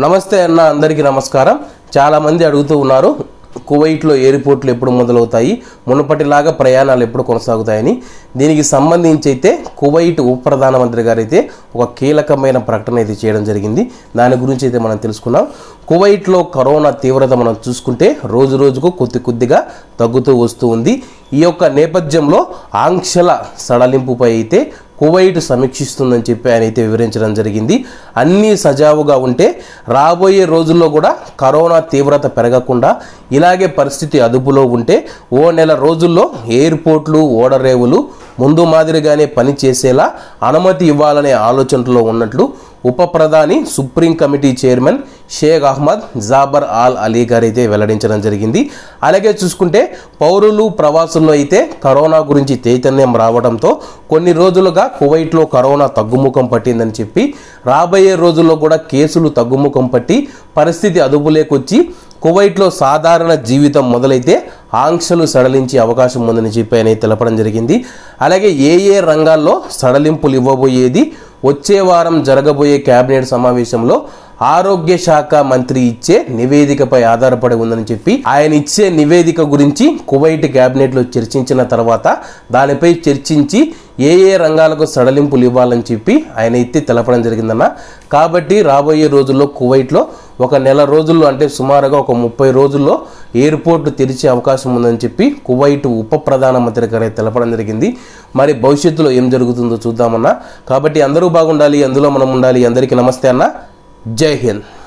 నమస్తే అన్న అందరికీ నమస్కారం చాలామంది అడుగుతూ ఉన్నారు కువైట్లో ఎయిర్పోర్ట్లు ఎప్పుడు మొదలవుతాయి మునుపటిలాగా ప్రయాణాలు ఎప్పుడు కొనసాగుతాయని దీనికి సంబంధించి అయితే కువైట్ ఉప ప్రధానమంత్రి గారు అయితే ఒక కీలకమైన ప్రకటన అయితే చేయడం జరిగింది దాని గురించి అయితే మనం తెలుసుకున్నాం కువైట్లో కరోనా తీవ్రత మనం చూసుకుంటే రోజు రోజుకు కొద్ది కొద్దిగా తగ్గుతూ వస్తూ ఉంది ఈ యొక్క నేపథ్యంలో ఆంక్షల సడలింపుపై అయితే కువైట్ సమీక్షిస్తుందని చెప్పి ఆయన అయితే వివరించడం జరిగింది అన్నీ సజావుగా ఉంటే రాబోయే రోజుల్లో కూడా కరోనా తీవ్రత పెరగకుండా ఇలాగే పరిస్థితి అదుపులో ఉంటే ఓ నెల రోజుల్లో ఎయిర్పోర్ట్లు ఓడరేవులు ముందు మాదిరిగానే పనిచేసేలా అనుమతి ఇవ్వాలనే ఆలోచనలో ఉన్నట్లు ఉప ప్రధాని supreme committee chairman Sheikh Ahmed Jaber Al Ali గారు అయితే వెల్లడించడం జరిగింది అలాగే చూసుకుంటే పౌరులు ప్రవాసుల్లో అయితే కరోనా గురించి చైతన్యం రావడంతో కొన్ని రోజులుగా కువైట్లో కరోనా తగ్గుముఖం పట్టిందని చెప్పి రాబోయే రోజుల్లో కూడా కేసులు తగ్గుముఖం పట్టి పరిస్థితి అదుపులేకొచ్చి కువైట్లో సాధారణ జీవితం మొదలైతే ఆంక్షలు సడలించే అవకాశం ఉందని చెప్పి ఆయన తెలపడం జరిగింది అలాగే ఏ ఏ రంగాల్లో సడలింపులు ఇవ్వబోయేది వచ్చే వారం జరగబోయే కేబినెట్ సమావేశంలో ఆరోగ్య శాఖ మంత్రి ఇచ్చే నివేదికపై ఆధారపడి ఉందని చెప్పి ఆయన ఇచ్చే నివేదిక గురించి కువైట్ కేబినెట్లో చర్చించిన తర్వాత దానిపై చర్చించి ఏ ఏ రంగాలకు సడలింపులు ఇవ్వాలని చెప్పి ఆయన అయితే తెలపడం జరిగిందన్న కాబట్టి రాబోయే రోజుల్లో కువైట్లో ఒక నెల రోజుల్లో అంటే సుమారుగా ఒక ముప్పై రోజుల్లో ఎయిర్పోర్ట్ తెరిచే అవకాశం ఉందని చెప్పి కువైట్ ఉప ప్రధానమంత్రి గారు అయితే తెలపడం జరిగింది మరి భవిష్యత్తులో ఏం జరుగుతుందో చూద్దామన్నా కాబట్టి అందరూ బాగుండాలి అందులో మనం ఉండాలి అందరికీ నమస్తే అన్న జై హింద్